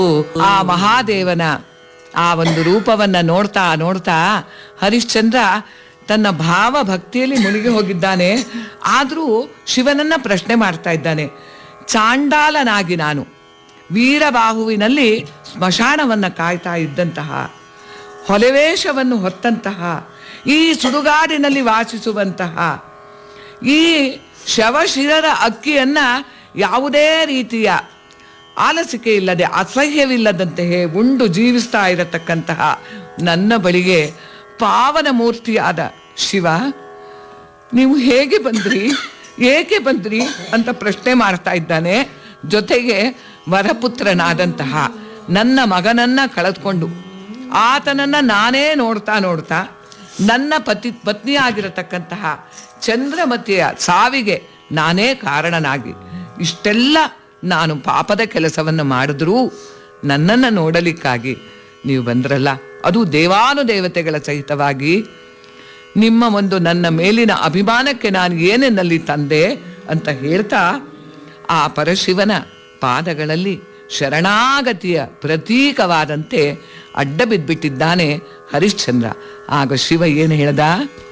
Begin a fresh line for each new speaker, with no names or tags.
ಆ ಮಹಾದೇವನ ಆ ಒಂದು ರೂಪವನ್ನ ನೋಡ್ತಾ ನೋಡ್ತಾ ಹರಿಶ್ಚಂದ್ರ ತನ್ನ ಭಾವ ಭಕ್ತಿಯಲ್ಲಿ ಮುಳುಗಿ ಹೋಗಿದ್ದಾನೆ ಆದರೂ ಶಿವನನ್ನ ಪ್ರಶ್ನೆ ಮಾಡ್ತಾ ಇದ್ದಾನೆ ಚಾಂಡಾಲನಾಗಿ ನಾನು ವೀರಬಾಹುವಿನಲ್ಲಿ ಸ್ಮಶಾನವನ್ನ ಕಾಯ್ತಾ ಇದ್ದಂತಹ ಹೊಲೆವೇಷವನ್ನು ಹೊತ್ತಂತಹ ಈ ಸುಡುಗಾಡಿನಲ್ಲಿ ವಾಸಿಸುವಂತಹ ಈ ಶವಶಿರರ ಅಕ್ಕಿಯನ್ನ ಯಾವುದೇ ರೀತಿಯ ಆಲಸಿಕೆ ಇಲ್ಲದೆ ಅಸಹ್ಯವಿಲ್ಲದಂತೆ ಉಂಡು ಜೀವಿಸ್ತಾ ಇರತಕ್ಕಂತಹ ನನ್ನ ಬಳಿಗೆ ಪಾವನ ಮೂರ್ತಿಯಾದ ಶಿವ ನೀವು ಹೇಗೆ ಬಂದ್ರಿ ಏಕೆ ಬಂದ್ರಿ ಅಂತ ಪ್ರಶ್ನೆ ಮಾಡ್ತಾ ಇದ್ದಾನೆ ಜೊತೆಗೆ ವರಪುತ್ರನಾದಂತಹ ನನ್ನ ಮಗನನ್ನ ಕಳೆದುಕೊಂಡು ಆತನನ್ನ ನಾನೇ ನೋಡ್ತಾ ನೋಡ್ತಾ ನನ್ನ ಪತಿ ಪತ್ನಿಯಾಗಿರತಕ್ಕಂತಹ ಚಂದ್ರಮತಿಯ ಸಾವಿಗೆ ನಾನೇ ಕಾರಣನಾಗಿ ಇಷ್ಟೆಲ್ಲ ನಾನು ಪಾಪದ ಕೆಲಸವನ್ನು ಮಾಡಿದ್ರೂ ನನ್ನನ್ನು ನೋಡಲಿಕ್ಕಾಗಿ ನೀವು ಬಂದ್ರಲ್ಲ ಅದು ದೇವಾನುದೇವತೆಗಳ ಸಹಿತವಾಗಿ ನಿಮ್ಮ ಒಂದು ನನ್ನ ಮೇಲಿನ ಅಭಿಮಾನಕ್ಕೆ ನಾನು ಏನೆನ್ನಲ್ಲಿ ತಂದೆ ಅಂತ ಹೇಳ್ತಾ ಆ ಪರಶಿವನ ಪಾದಗಳಲ್ಲಿ ಶರಣಾಗತಿಯ ಪ್ರತೀಕವಾದಂತೆ ಅಡ್ಡ ಬಿದ್ಬಿಟ್ಟಿದ್ದಾನೆ ಹರಿಶ್ಚಂದ್ರ ಆಗ ಶಿವ ಏನು ಹೇಳ್ದ